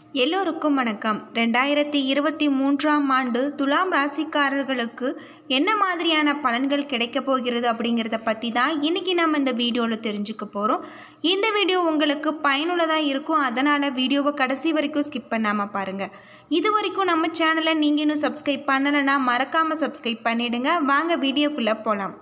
எல்லோருக்கும் வணக்கம் ரெண்டாயிரத்தி இருபத்தி மூன்றாம் ஆண்டு துலாம் ராசிக்காரர்களுக்கு என்ன மாதிரியான பலன்கள் கிடைக்க போகிறது அப்படிங்கிறத பற்றி தான் இன்றைக்கி நம்ம இந்த வீடியோவில் தெரிஞ்சுக்க போகிறோம் இந்த வீடியோ உங்களுக்கு பயனுள்ளதாக இருக்கும் அதனால் வீடியோவை கடைசி வரைக்கும் ஸ்கிப் பண்ணாமல் பாருங்கள் இது வரைக்கும் நம்ம சேனலை நீங்கள் இன்னும் சப்ஸ்கிரைப் பண்ணலைன்னா மறக்காமல் சப்ஸ்கிரைப் பண்ணிவிடுங்க வாங்க வீடியோக்குள்ளே போகலாம்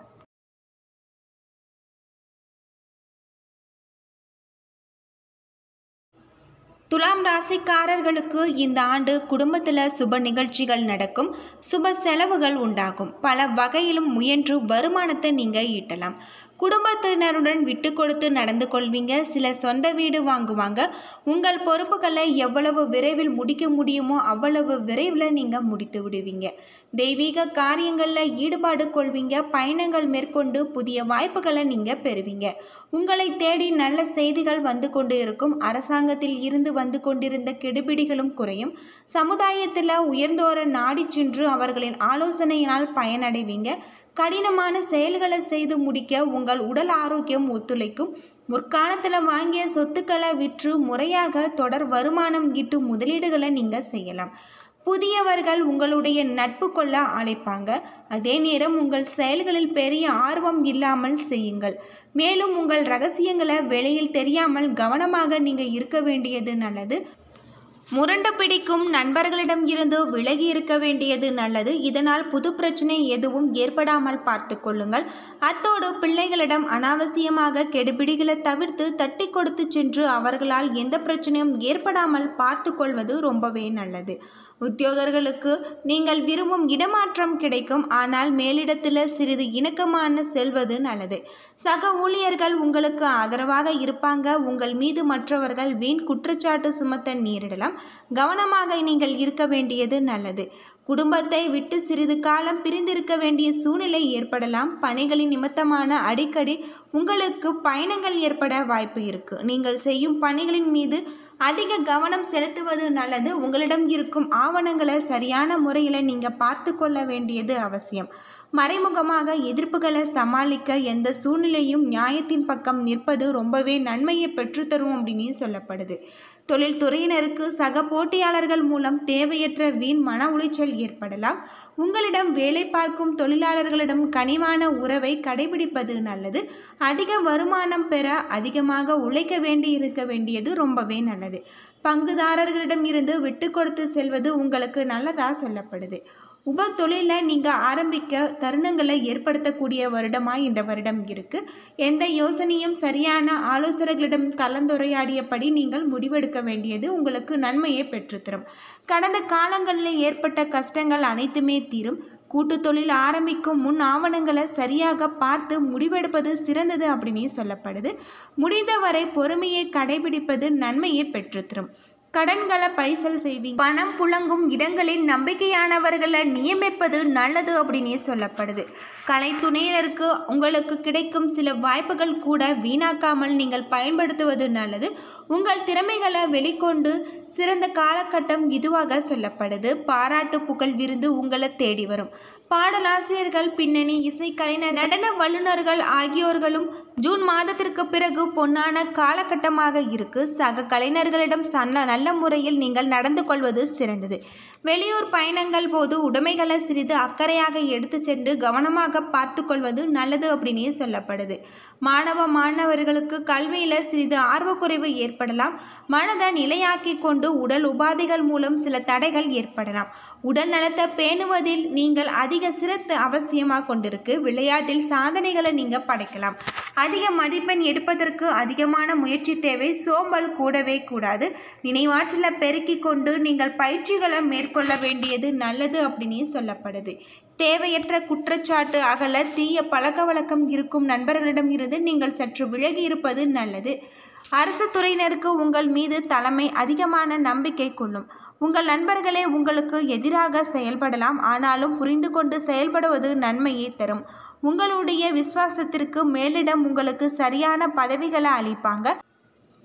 துலாம் ராசிக்காரர்களுக்கு இந்த ஆண்டு குடும்பத்தில் சுப நிகழ்ச்சிகள் நடக்கும் சுப செலவுகள் உண்டாகும் பல வகையிலும் முயன்று வருமானத்தை நீங்கள் ஈட்டலாம் குடும்பத்தினருடன் விட்டு கொடுத்து நடந்து கொள்வீங்க சில சொந்த வீடு வாங்குவாங்க உங்கள் பொறுப்புகளை எவ்வளவு விரைவில் முடிக்க முடியுமோ அவ்வளவு விரைவில் நீங்கள் முடித்து விடுவீங்க தெய்வீக காரியங்களில் ஈடுபாடு கொள்வீங்க பயணங்கள் மேற்கொண்டு புதிய வாய்ப்புகளை நீங்கள் பெறுவீங்க உங்களை தேடி நல்ல செய்திகள் வந்து கொண்டு இருக்கும் அரசாங்கத்தில் இருந்து வந்து கொண்டிருந்த கெடுபிடிகளும் குறையும் சமுதாயத்தில் உயர்ந்தோரை நாடி சென்று அவர்களின் ஆலோசனையினால் பயனடைவீங்க கடினமான செயல்களை செய்து முடிக்க உங்கள் உடல் ஆரோக்கியம் ஒத்துழைக்கும் முற்காலத்தில் வாங்கிய சொத்துக்களை விற்று முறையாக தொடர் வருமானம் ஈட்டும் முதலீடுகளை நீங்கள் செய்யலாம் புதியவர்கள் உங்களுடைய நட்பு கொள்ள அழைப்பாங்க அதே நேரம் உங்கள் செயல்களில் பெரிய ஆர்வம் இல்லாமல் செய்யுங்கள் மேலும் உங்கள் ரகசியங்களை வெளியில் தெரியாமல் கவனமாக நீங்கள் இருக்க வேண்டியது நல்லது முரண்டு பிடிக்கும் நண்பர்களிடம் இருந்து விலகி இருக்க வேண்டியது நல்லது இதனால் புது பிரச்சனை எதுவும் ஏற்படாமல் பார்த்து கொள்ளுங்கள் அத்தோடு பிள்ளைகளிடம் அனாவசியமாக கெடுபிடிகளை தவிர்த்து தட்டி கொடுத்து சென்று அவர்களால் எந்த பிரச்சனையும் ஏற்படாமல் பார்த்து கொள்வது ரொம்பவே நல்லது உத்தியோகர்களுக்கு நீங்கள் விரும்பும் இடமாற்றம் கிடைக்கும் ஆனால் மேலிடத்தில் சிறிது இணக்கமான செல்வது நல்லது சக ஊழியர்கள் உங்களுக்கு ஆதரவாக இருப்பாங்க உங்கள் மீது மற்றவர்கள் வீண் குற்றச்சாட்டு சுமத்த நேரிடலாம் கவனமாக நீங்கள் இருக்க வேண்டியது நல்லது குடும்பத்தை விட்டு சிறிது காலம் பிரிந்திருக்க வேண்டிய சூழ்நிலை ஏற்படலாம் பணிகளின் நிமித்தமான அடிக்கடி உங்களுக்கு பயணங்கள் ஏற்பட வாய்ப்பு இருக்கு நீங்கள் செய்யும் பணிகளின் மீது அதிக கவனம் செலுத்துவது நல்லது உங்களிடம் இருக்கும் ஆவணங்களை சரியான முறையில் நீங்கள் பார்த்து கொள்ள வேண்டியது அவசியம் மறைமுகமாக எதிர்ப்புகளை சமாளிக்க எந்த சூழ்நிலையும் நியாயத்தின் பக்கம் நிற்பது ரொம்பவே நன்மையை பெற்றுத்தரும் அப்படின்னு சொல்லப்படுது தொழில்துறையினருக்கு சக போட்டியாளர்கள் மூலம் தேவையற்ற வீண் மன உளைச்சல் ஏற்படலாம் உங்களிடம் வேலை பார்க்கும் தொழிலாளர்களிடம் கனிவான உறவை கடைபிடிப்பது நல்லது அதிக வருமானம் பெற அதிகமாக உழைக்க வேண்டி இருக்க வேண்டியது ரொம்பவே நல்லது பங்குதாரர்களிடம் இருந்து விட்டு கொடுத்து செல்வது உங்களுக்கு நல்லதாக சொல்லப்படுது உப தொழிலில் நீங்கள் ஆரம்பிக்க தருணங்களை ஏற்படுத்தக்கூடிய வருடமாக இந்த வருடம் இருக்குது எந்த யோசனையும் சரியான ஆலோசகர்களிடம் கலந்துரையாடியபடி நீங்கள் முடிவெடுக்க வேண்டியது உங்களுக்கு நன்மையை பெற்றுத்தரும் கடந்த காலங்களில் ஏற்பட்ட கஷ்டங்கள் அனைத்துமே தீரும் கூட்டு தொழில் ஆரம்பிக்கும் முன் ஆவணங்களை சரியாக பார்த்து முடிவெடுப்பது சிறந்தது அப்படின்னு சொல்லப்படுது முடிந்தவரை பொறுமையை கடைபிடிப்பது நன்மையை பெற்றுத்தரும் கடன்களை பைசல் செய்வீங்க பணம் புழங்கும் இடங்களில் நம்பிக்கையானவர்களை நியமிப்பது நல்லது அப்படின்னே சொல்லப்படுது கலைத்துணையினருக்கு உங்களுக்கு கிடைக்கும் சில வாய்ப்புகள் கூட வீணாக்காமல் நீங்கள் பயன்படுத்துவது நல்லது உங்கள் திறமைகளை வெளிக்கொண்டு சிறந்த காலகட்டம் இதுவாக சொல்லப்படுது பாராட்டு புகழ் விருந்து உங்களை தேடி வரும் பாடலாசிரியர்கள் பின்னணி இசைக்கலைஞர் நடன வல்லுநர்கள் ஆகியோர்களும் ஜூன் மாதத்திற்கு பிறகு பொன்னான காலகட்டமாக இருக்கு சக கலைஞர்களிடம் சன்ன நல்ல முறையில் நீங்கள் நடந்து கொள்வது சிறந்தது வெளியூர் பயணங்கள் போது உடைமைகளை சிறிது அக்கறையாக எடுத்து சென்று கவனமாக பார்த்து கொள்வது நல்லது அப்படின்னே சொல்லப்படுது மாணவ மாணவர்களுக்கு கல்வியில் சிறிது ஆர்வக்குறைவு ஏற்படலாம் மனதை நிலையாக்கி கொண்டு உடல் உபாதைகள் மூலம் சில தடைகள் ஏற்படலாம் உடல் நலத்தை பேணுவதில் நீங்கள் அதிக சிரத்து அவசியமாக கொண்டிருக்கு விளையாட்டில் சாதனைகளை நீங்கள் படைக்கலாம் அதிக மதிப்பெண் எடுப்பதற்கு அதிகமான முயற்சி தேவை சோம்பல் கூடவே கூடாது நினைவாற்றலை பெருக்கி கொண்டு நீங்கள் பயிற்சிகளை மேற்கொள்ள வேண்டியது நல்லது அப்படின்னு சொல்லப்படுது தேவையற்ற குற்றச்சாட்டு அகல தீய பழக்க வழக்கம் இருக்கும் நண்பர்களிடம் இருந்து நீங்கள் சற்று விலகி இருப்பது நல்லது அரசு துறையினருக்கு உங்கள் மீது தலைமை அதிகமான நம்பிக்கை கொள்ளும் உங்கள் நண்பர்களே உங்களுக்கு எதிராக செயல்படலாம் ஆனாலும் புரிந்து கொண்டு செயல்படுவது நன்மையை தரும் உங்களுடைய விசுவாசத்திற்கு மேலிடம் உங்களுக்கு சரியான பதவிகளை அளிப்பாங்க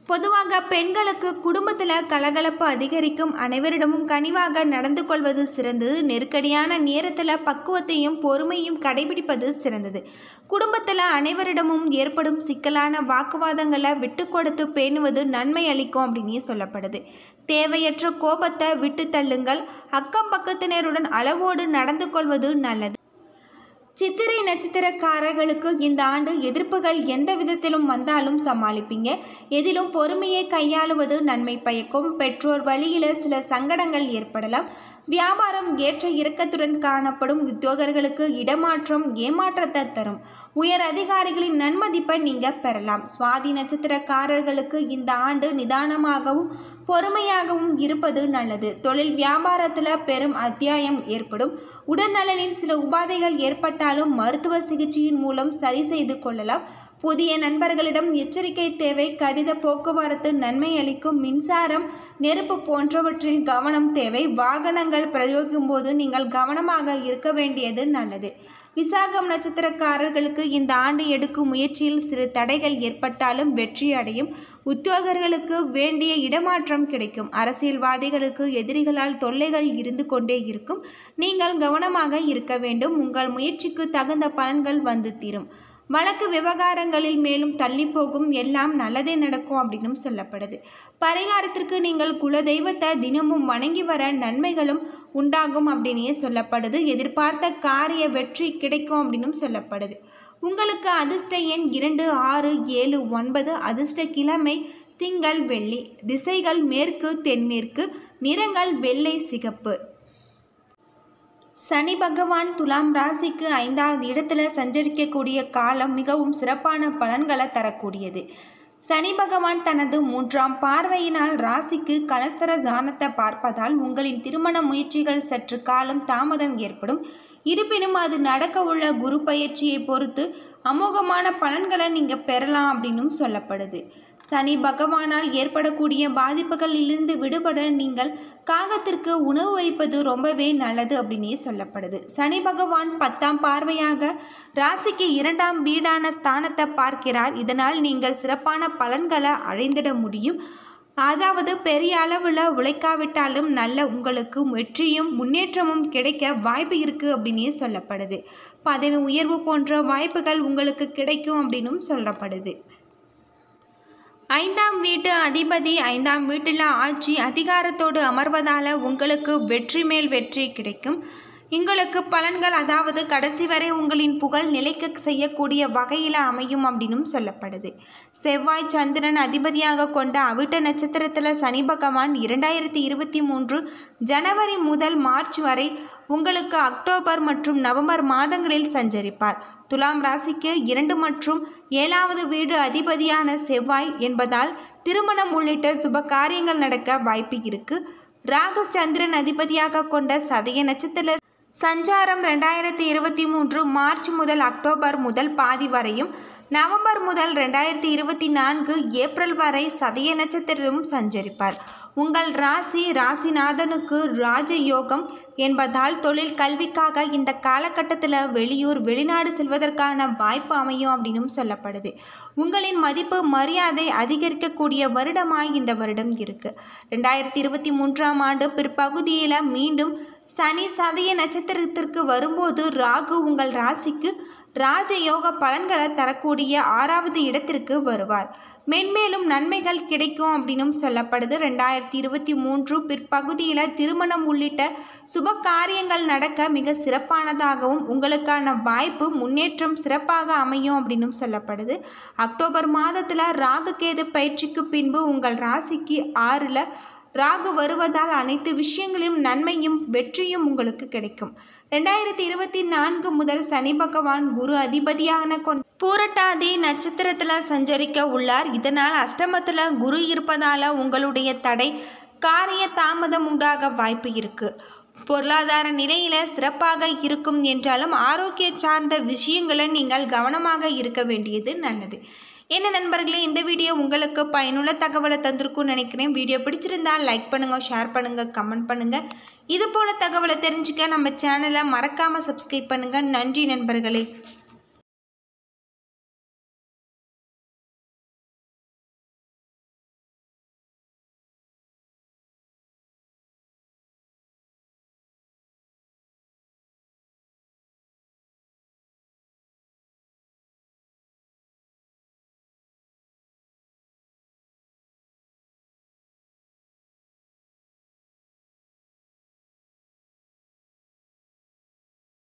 பொதுவாக பெண்களுக்கு குடும்பத்தில் கலகலப்பு அதிகரிக்கும் அனைவரிடமும் கனிவாக நடந்து கொள்வது சிறந்தது நெருக்கடியான நேரத்தில் பக்குவத்தையும் பொறுமையும் கடைபிடிப்பது சிறந்தது குடும்பத்தில் அனைவரிடமும் ஏற்படும் சிக்கலான வாக்குவாதங்களை விட்டு கொடுத்து பேணுவது நன்மை அளிக்கும் அப்படின்னு சொல்லப்படுது தேவையற்ற கோபத்தை விட்டு தள்ளுங்கள் அக்கம் பக்கத்தினருடன் அளவோடு நடந்து கொள்வது நல்லது சித்திரை நட்சத்திரக்காரர்களுக்கு இந்த ஆண்டு எதிர்ப்புகள் எந்த விதத்திலும் வந்தாலும் சமாளிப்பீங்க எதிலும் பொறுமையை கையாளுவது நன்மை பயக்கும் பெற்றோர் வழியில் சில சங்கடங்கள் ஏற்படலாம் வியாபாரம் ஏற்ற இறக்கத்துடன் காணப்படும் உத்தியோகர்களுக்கு இடமாற்றம் ஏமாற்றத்தை தரும் உயர் அதிகாரிகளின் நன்மதிப்பை நீங்கள் பெறலாம் சுவாதி நட்சத்திரக்காரர்களுக்கு இந்த ஆண்டு நிதானமாகவும் பொறுமையாகவும் இருப்பது நல்லது தொழில் வியாபாரத்தில் பெரும் அத்தியாயம் ஏற்படும் உடல்நலனில் சில உபாதைகள் ஏற்பட்டாலும் மருத்துவ சிகிச்சையின் மூலம் சரி செய்து கொள்ளலாம் புதிய நண்பர்களிடம் எச்சரிக்கை தேவை கடித போக்குவரத்து நன்மை அளிக்கும் மின்சாரம் நெருப்பு போன்றவற்றில் கவனம் தேவை வாகனங்கள் பிரயோகிக்கும் போது நீங்கள் கவனமாக இருக்க வேண்டியது நல்லது விசாகம் நட்சத்திரக்காரர்களுக்கு இந்த ஆண்டு எடுக்கும் முயற்சியில் சிறு தடைகள் ஏற்பட்டாலும் வெற்றி அடையும் உத்தியோகர்களுக்கு வேண்டிய இடமாற்றம் கிடைக்கும் அரசியல்வாதிகளுக்கு எதிரிகளால் தொல்லைகள் இருந்து கொண்டே இருக்கும் நீங்கள் கவனமாக இருக்க வேண்டும் உங்கள் முயற்சிக்கு தகுந்த பலன்கள் வந்து தீரும் வழக்கு விவகாரங்களில் மேலும் தள்ளி போகும் எல்லாம் நல்லதே நடக்கும் அப்படின்னு சொல்லப்படுது பரிகாரத்திற்கு நீங்கள் குலதெய்வத்தை தினமும் வணங்கி வர நன்மைகளும் உண்டாகும் அப்படின்னே சொல்லப்படுது எதிர்பார்த்த காரிய வெற்றி கிடைக்கும் அப்படின்னும் சொல்லப்படுது உங்களுக்கு அதிர்ஷ்ட எண் இரண்டு ஆறு ஏழு ஒன்பது அதிர்ஷ்ட கிழமை திங்கள் வெள்ளி திசைகள் மேற்கு தென்மேற்கு நிறங்கள் வெள்ளை சிகப்பு சனி பகவான் துலாம் ராசிக்கு ஐந்தாவது இடத்துல சஞ்சரிக்கக்கூடிய காலம் மிகவும் சிறப்பான பலன்களை தரக்கூடியது சனி பகவான் தனது மூன்றாம் பார்வையினால் ராசிக்கு கலஸ்தர தானத்தை பார்ப்பதால் உங்களின் திருமண முயற்சிகள் சற்று காலம் தாமதம் ஏற்படும் இருப்பினும் அது நடக்க உள்ள குரு பயிற்சியை பொறுத்து அமோகமான பலன்களை நீங்கள் பெறலாம் அப்படின்னும் சொல்லப்படுது சனி பகவானால் ஏற்படக்கூடிய பாதிப்புகளிலிருந்து விடுபட நீங்கள் காகத்திற்கு உணவு வைப்பது ரொம்பவே நல்லது அப்படின்னே சொல்லப்படுது சனி பகவான் பத்தாம் பார்வையாக ராசிக்கு இரண்டாம் வீடான ஸ்தானத்தை பார்க்கிறார் இதனால் நீங்கள் சிறப்பான பலன்களை அடைந்திட முடியும் அதாவது பெரிய அளவில் உழைக்காவிட்டாலும் நல்ல உங்களுக்கு வெற்றியும் முன்னேற்றமும் கிடைக்க வாய்ப்பு இருக்குது அப்படின்னே சொல்லப்படுது பதவி உயர்வு போன்ற வாய்ப்புகள் உங்களுக்கு கிடைக்கும் அப்படின்னும் சொல்லப்படுது ஐந்தாம் வீட்டு அதிபதி ஐந்தாம் வீட்டில் ஆட்சி அதிகாரத்தோடு அமர்வதால் உங்களுக்கு வெற்றி மேல் வெற்றி கிடைக்கும் உங்களுக்கு பலன்கள் அதாவது கடைசி வரை உங்களின் புகழ் நிலைக்க செய்யக்கூடிய வகையில் அமையும் அப்படின்னும் சொல்லப்படுது செவ்வாய் சந்திரன் அதிபதியாக கொண்ட அவிட்ட நட்சத்திரத்தில் சனி பகவான் இரண்டாயிரத்தி இருபத்தி மூன்று ஜனவரி முதல் மார்ச் வரை உங்களுக்கு அக்டோபர் மற்றும் நவம்பர் மாதங்களில் சஞ்சரிப்பார் துலாம் ராசிக்கு இரண்டு மற்றும் ஏழாவது வீடு அதிபதியான செவ்வாய் என்பதால் திருமணம் உள்ளிட்ட சுப காரியங்கள் நடக்க வாய்ப்பு இருக்கு ராகு சந்திரன் அதிபதியாக கொண்ட சதய நட்சத்திர சஞ்சாரம் ரெண்டாயிரத்தி இருபத்தி மூன்று மார்ச் முதல் அக்டோபர் முதல் பாதி வரையும் நவம்பர் முதல் ரெண்டாயிரத்தி இருபத்தி நான்கு ஏப்ரல் வரை சதய நட்சத்திரம் சஞ்சரிப்பார் உங்கள் ராசி ராசிநாதனுக்கு ராஜயோகம் என்பதால் தொழில் கல்விக்காக இந்த காலகட்டத்தில் வெளியூர் வெளிநாடு செல்வதற்கான வாய்ப்பு அமையும் அப்படின்னும் சொல்லப்படுது உங்களின் மதிப்பு மரியாதை அதிகரிக்கக்கூடிய வருடமாய் இந்த வருடம் இருக்கு ரெண்டாயிரத்தி இருபத்தி மூன்றாம் ஆண்டு பிற்பகுதியில் மீண்டும் சனி சதய நட்சத்திரத்திற்கு வரும்போது ராகு உங்கள் ராசிக்கு ராஜயோக பலன்களை தரக்கூடிய ஆறாவது இடத்திற்கு வருவார் மென்மேலும் நன்மைகள் கிடைக்கும் அப்படின்னும் சொல்லப்படுது ரெண்டாயிரத்தி இருபத்தி மூன்று பிற்பகுதியில் திருமணம் உள்ளிட்ட சுப காரியங்கள் நடக்க மிக சிறப்பானதாகவும் உங்களுக்கான வாய்ப்பு முன்னேற்றம் சிறப்பாக அமையும் அப்படின்னும் சொல்லப்படுது அக்டோபர் மாதத்தில் ராகு கேது பயிற்சிக்கு பின்பு உங்கள் ராசிக்கு ஆறில் ராகு வருவதால் அனைத்து விஷயங்களிலும் நன்மையும் வெற்றியும் உங்களுக்கு கிடைக்கும் ரெண்டாயிரத்தி இருபத்தி நான்கு முதல் சனி பகவான் குரு அதிபதியான கொண்ட பூரட்டாதி நட்சத்திரத்தில் சஞ்சரிக்க உள்ளார் இதனால் அஷ்டமத்தில் குரு இருப்பதால் உங்களுடைய தடை காரிய தாமதம் உண்டாக வாய்ப்பு இருக்கு பொருளாதார நிலையில சிறப்பாக இருக்கும் என்றாலும் ஆரோக்கிய சார்ந்த விஷயங்களை நீங்கள் கவனமாக இருக்க வேண்டியது நல்லது என்ன நண்பர்களே இந்த வீடியோ உங்களுக்கு பயனுள்ள தகவலை தந்திருக்கும்னு நினைக்கிறேன் வீடியோ பிடிச்சிருந்தா லைக் பண்ணுங்கள் ஷேர் பண்ணுங்கள் கமெண்ட் பண்ணுங்கள் இது போல தகவலை தெரிஞ்சுக்க நம்ம சேனலை மறக்காமல் சப்ஸ்கிரைப் பண்ணுங்கள் நன்றி நண்பர்களே